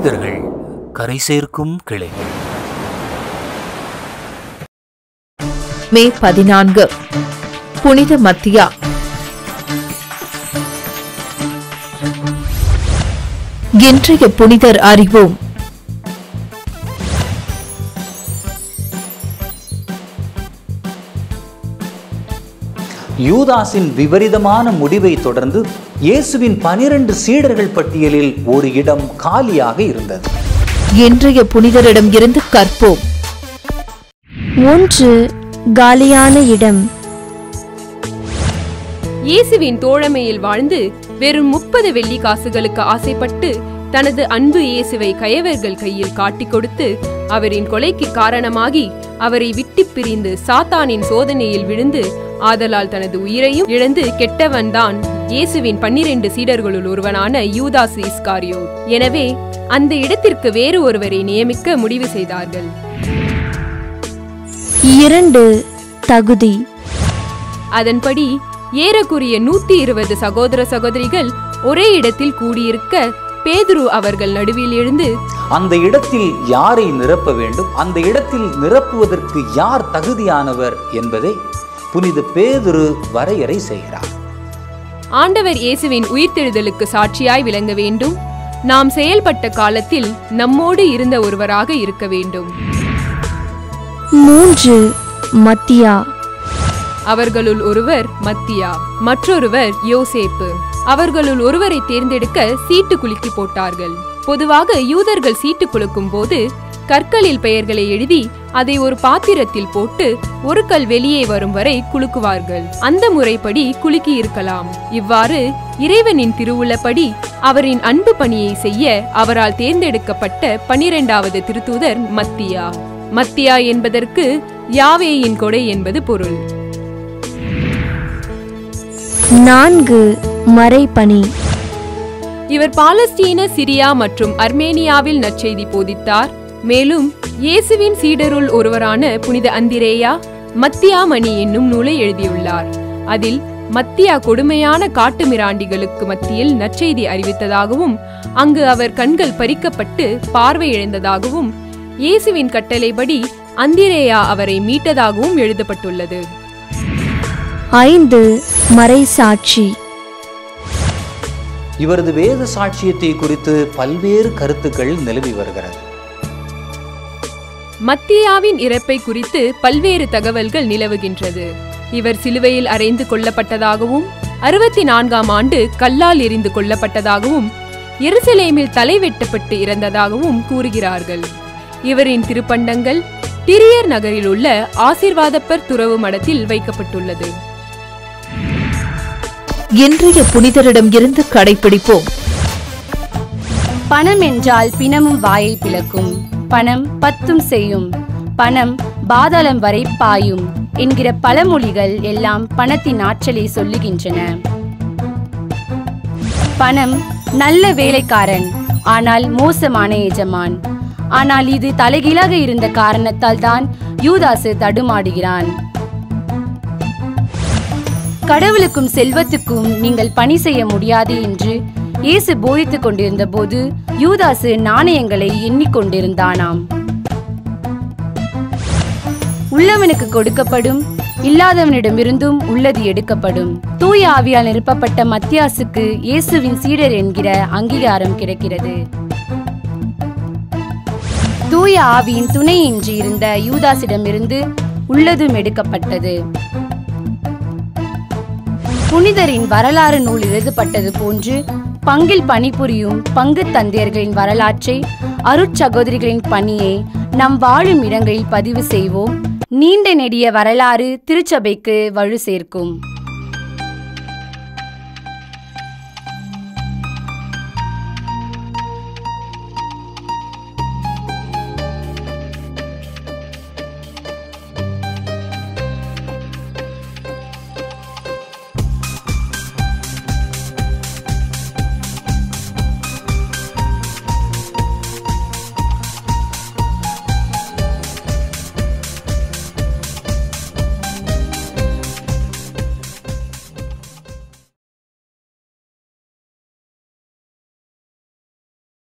புனிதர்கள் கரை சேர்க்கும் கிளைகள் மே பதினான்கு புனித மத்தியா இன்றைய புனிதர் அறிவோம் யூதாஸின் விபரீதமான முடிவை தொடர்ந்து இயேசுவின் பனிரெண்டு சீடர்கள் பட்டியலில் ஒரு இடம் காலியாக இருந்தது இன்றைய புனிதரிடம் இருந்து கற்போம் ஒன்று காலியான இடம் இயேசுவின் தோழமையில் வாழ்ந்து வெறும் முப்பது வெள்ளி காசுகளுக்கு ஆசைப்பட்டு தனது அன்பு இயேசுவை கயவர்கள் கையில் காட்டிக் கொடுத்து அவரின் கொலைக்கு காரணமாகி அவரை விட்டு பிரிந்து சாத்தானின் சோதனையில் விழுந்து ஆதலால் தனது உயிரையும் இழந்து கெட்டவன்தான் இயேசுவின் பன்னிரண்டு சீடர்களுள் ஒருவனான யூதாசு இஸ்காரியோ எனவே அந்த இடத்திற்கு வேறு ஒருவரை நியமிக்க முடிவு செய்தார்கள் இரண்டு தகுதி அதன்படி ஏறக்குறைய நூத்தி இருபது சகோதர சகோதரிகள் ஒரே இடத்தில் கூடியிருக்க பேதுரு அவர்கள் நடுவில் எழுந்து அந்த இடத்தில் யாரை நிரப்ப வேண்டும் அந்த இடத்தில் நிரப்புவதற்கு யார் தகுதியானவர் என்பதை புனித பேதுரு வரையறை செய்கிறார் ஆண்டவர் இயேசுவின் உயிர்த்தெழுதலுக்கு சாட்சியாய் விளங்க வேண்டும் நாம் செயல்பட்ட காலத்தில் நம்மோடு இருந்த ஒருவராக இருக்க வேண்டும் மூன்று மத்தியா அவர்களுள் ஒருவர் மத்தியா மற்றொருவர் யோசேப்பு அவர்களுள் ஒருவரை தேர்ந்தெடுக்க சீட்டு குலுக்கி போட்டார்கள் பொதுவாக யூதர்கள் சீட்டு குலுக்கும் போது கற்களில் பெயர்களை எழுதி அதை ஒரு பாத்திரத்தில் போட்டு ஒரு கல் வெளியே வரும் வரை குலுக்குவார்கள் அந்த முறைப்படி குலுக்கி இருக்கலாம் இவ்வாறு இறைவனின் திருவுள்ளப்படி அவரின் அன்பு பணியை செய்ய அவரால் தேர்ந்தெடுக்கப்பட்ட பனிரெண்டாவது திருத்தூதர் மத்தியா மத்தியா என்பதற்கு யாவேயின் கொடை என்பது பொருள் நான்கு மறைபணி இவர் பாலஸ்தீன சிரியா மற்றும் அர்மேனியாவில் நற்செய்தி போதித்தார் மேலும் இயேசுவின் சீடருள் ஒருவரான புனித அந்திரேயா மத்தியாமணி என்னும் நூலை எழுதியுள்ளார் அதில் மத்தியா கொடுமையான காட்டு மிராண்டிகளுக்கு மத்தியில் நற்செய்தி அறிவித்ததாகவும் அங்கு அவர் கண்கள் பறிக்கப்பட்டு பார்வை இழந்ததாகவும் இயேசுவின் கட்டளைப்படி அந்திரேயா அவரை மீட்டதாகவும் எழுதப்பட்டுள்ளது ஐந்து மறைசாட்சி இவரது வேத சாட்சியத்தை குறித்து பல்வேறு கருத்துக்கள் நிலவி வருகிறது மத்தியாவின் இறப்பை குறித்து பல்வேறு தகவல்கள் நிலவுகின்றது இவர் சிலுவையில் அறைந்து கொல்லப்பட்டதாகவும் அறுபத்தி நான்காம் ஆண்டு கல்லால் எரிந்து கொல்லப்பட்டதாகவும் எருசலேமில் தலை வெட்டப்பட்டு இறந்ததாகவும் கூறுகிறார்கள் இவரின் திருப்பண்டங்கள் டிரியர் நகரில் உள்ள ஆசிர்வாதப்பர் துறவு மடத்தில் வைக்கப்பட்டுள்ளது இன்றைய புனிதரிடம் இருந்து கடைபிடிப்போம் பணம் என்றால் பிணமும் வாயை பிளக்கும் பணம் பத்தும் செய்யும் பணம் பாதாளம் வரை பாயும் என்கிற பழமொழிகள் எல்லாம் பணத்தின் ஆற்றலை சொல்லுகின்றன பணம் நல்ல வேலைக்காரன் ஆனால் மோசமான எஜமான் ஆனால் இது தலைகீழாக இருந்த காரணத்தால் தான் யூதாசு தடுமாடுகிறான் கடவுளுக்கும் செல்வத்துக்கும் நீங்கள் பணி செய்ய முடியாது என்று இயேசு போதித்துக் கொண்டிருந்த போது யூதாசு நாணயங்களை எண்ணிக்கொண்டிருந்தானாம் உள்ளவனுக்கு கொடுக்கப்படும் இல்லாதவனிடமிருந்தும் உள்ளது எடுக்கப்படும் தூய ஆவியால் நிரப்பப்பட்ட மத்தியாசுக்கு இயேசுவின் சீடர் என்கிற அங்கீகாரம் கிடைக்கிறது தூய ஆவியின் துணையின்றி இருந்த யூதாசிடமிருந்து உள்ளதும் எடுக்கப்பட்டது புனிதரின் வரலாறு நூல் எழுதப்பட்டது போன்று பங்கில் பணிபுரியும் பங்கு தந்தையர்களின் வரலாற்றை அருட்சகோதரிகளின் பணியை நம் வாழும் இடங்களில் பதிவு செய்வோம் நீண்ட நெடிய வரலாறு திருச்சபைக்கு வலு சேர்க்கும்